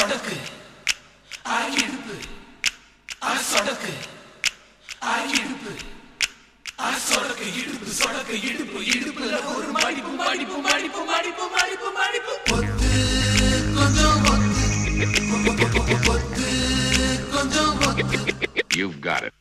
சொடக்கு ஆ இடுப்பு ஆ சொடக்கு ஆ இடுப்பு ஆ சொடக்கு இடுப்பு சொடக்கு இடுப்பு இடுப்புல ஒரு மடிப்பு மடிப்பு மடிப்பு மடிப்பு மடிப்பு மடிப்பு பொத்து கொஞ்சம் பொத்து பொத்து கொஞ்சம் பொத்து You've got it.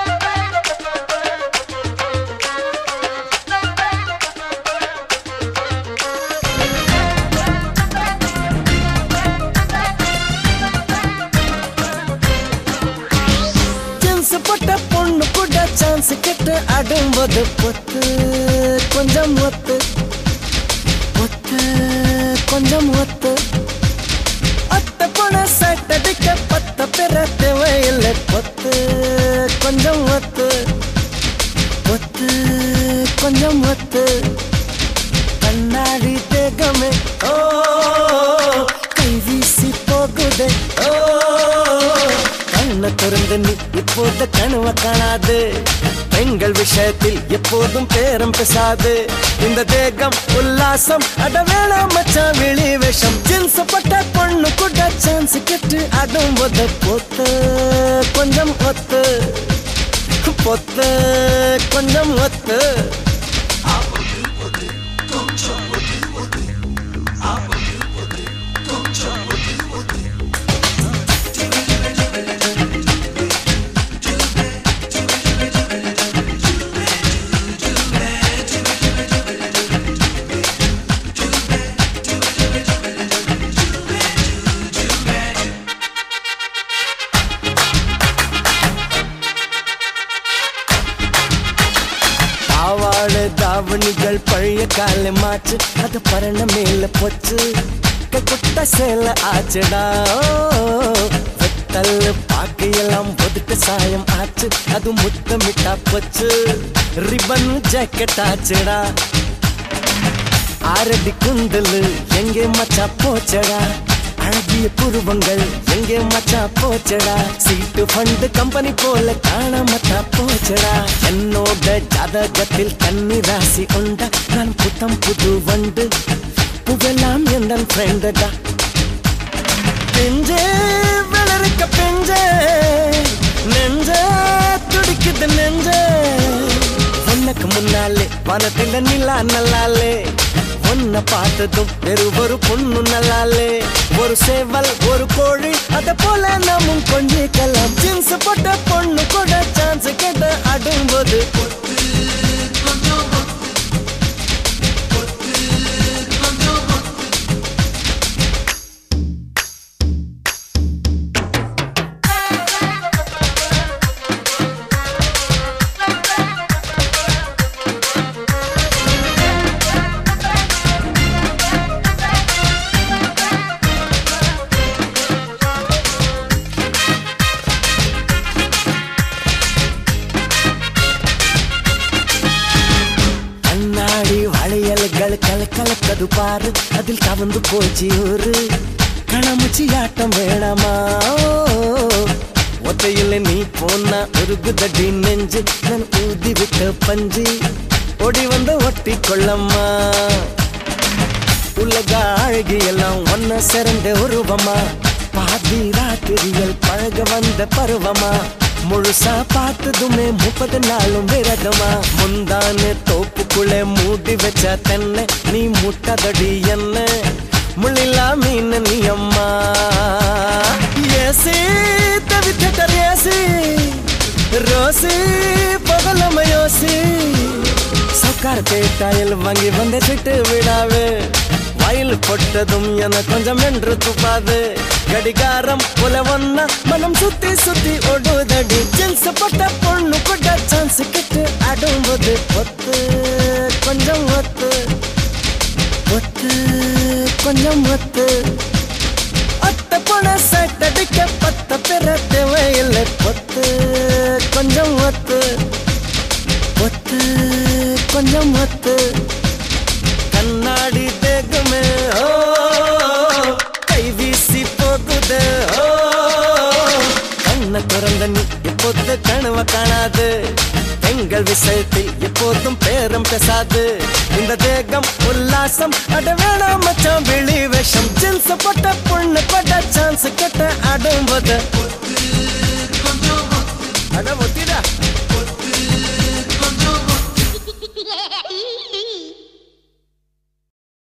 ஜென்ஸ் போட்ட பொண்ணு கூட சான்ஸ் கிட்ட அடும்போது பொத்து கொஞ்சம் ஒத்து ஒத்து கொஞ்சம் ஒத்து அத்த போன சட்டடிக்க பத்த பெற தேவையில்லை பொத்து கொஞ்சம் ஒத்து ஒத்து கொஞ்சம் ஒத்து கண்ணாடி தேகமே ஓ கை வீசி போகுதே ஓ கண்ண திறந்து நீ இப்போது கனவ காணாது பெண்கள் விஷயத்தில் எப்போதும் பேரம் பேசாது இந்த தேகம் உல்லாசம் அட வேணாம் மச்சான் வெளி வேஷம் ஜின்ஸ் பட்ட பொண்ணு கூட சான்ஸ் கெட்டு அடும் போது பொத்து கொஞ்சம் ஒத்து பொத்து கொஞ்சம் ஒத்து பாவாடு தாவணிகள் பழைய கால மாச்சு அது பரண மேல போச்சு குட்ட சேல ஆச்சுடா வெத்தல் பாக்கையெல்லாம் ஒதுக்க சாயம் ஆச்சு அது முத்தமிட்டா போச்சு ரிபன் ஜாக்கெட் ஆச்சுடா ஆரடி குண்டலு எங்கே மச்சா போச்சடா அழகிய புருவங்கள் எங்கே மச்சா போச்சடா சீட்டு ஃபண்டு கம்பெனி போல காணாமத்தா போச்சடா என்னோட ஜாதகத்தில் கன்னி ராசி உண்டா நான் புத்தம் புது வண்டு புகழாம் எந்த ஃப்ரெண்டடா பெஞ்சே வளர்க்க பெஞ்சே நெஞ்ச துடிக்குது நெஞ்ச உனக்கு முன்னாலே வனத்தில நிலா நல்லாலே உன்னை பார்த்ததும் வெறு ஒரு பொண்ணு நல்லாலே ஒரு சேவல் ஒரு கோழி அத போல நாமும் கொஞ்சிக்கலாம் ஜீன்ஸ் போட்ட பொண்ணு கூட சான்ஸ் கேட்ட அடும்போது கண்ணாடி வளையல்கள் கலக்கலக்கது பாரு அதில் கவர்ந்து போச்சு ஒரு கணமுச்சி ஆட்டம் வேணாமா ஒத்தையில நீ போனா ஒரு குதடி நெஞ்சு நான் ஊதி விட்ட பஞ்சு ஓடி வந்து ஒட்டி கொள்ளம்மா உலக அழகி எல்லாம் ஒன்ன சிறந்த உருவமா பாதி ராத்திரியில் பழக வந்த பருவமா முழுசா பார்த்ததுமே முப்பது நாளும் விரதமா முந்தான தோப்புக்குள்ள மூடி வச்ச தென்னை நீ முட்டதடி என்ன முள்ளிலா மீன் நீ அம்மா ஏசி தவித்தர் ஏசி ரோசி பகலம யோசி சவுக்கார் பேட்டாயில் வாங்கி வந்து சிட்டு விடாவே வயல் பொட்டதும் என கொஞ்சம் என்று துப்பாது கடிகாரம் போல ஒன்னா மனம் சுத்தி சுத்தி ஓடுதடி ஜென்ஸ் பட்ட பொண்ணு கூட சான்ஸ் கிட்டு அடும்போது பொத்து கொஞ்சம் ஒத்து ஒத்து கொஞ்சம் ஒத்து அத்த போன சட்டடிக்க பத்த பெற தேவையில்லை பொத்து கொஞ்சம் ஒத்து ஒத்து கொஞ்சம் ஒத்து கண்ணாடி தேகமே ஓ கை வீசி போகுது ஓ கண்ண திறந்த நீ இப்போது கனவ காணாது பெண்கள் விஷயத்தில் எப்போதும் பேரம் பேச்சும் பேசாது இந்த தேகம் உல்லாசம் அட வேணாம் மச்சான் வெளி வேஷம் ஜின்ஸ் போட்ட பொண்ணு பட்ட சான்ஸ் கெட்ட ஆடும்போது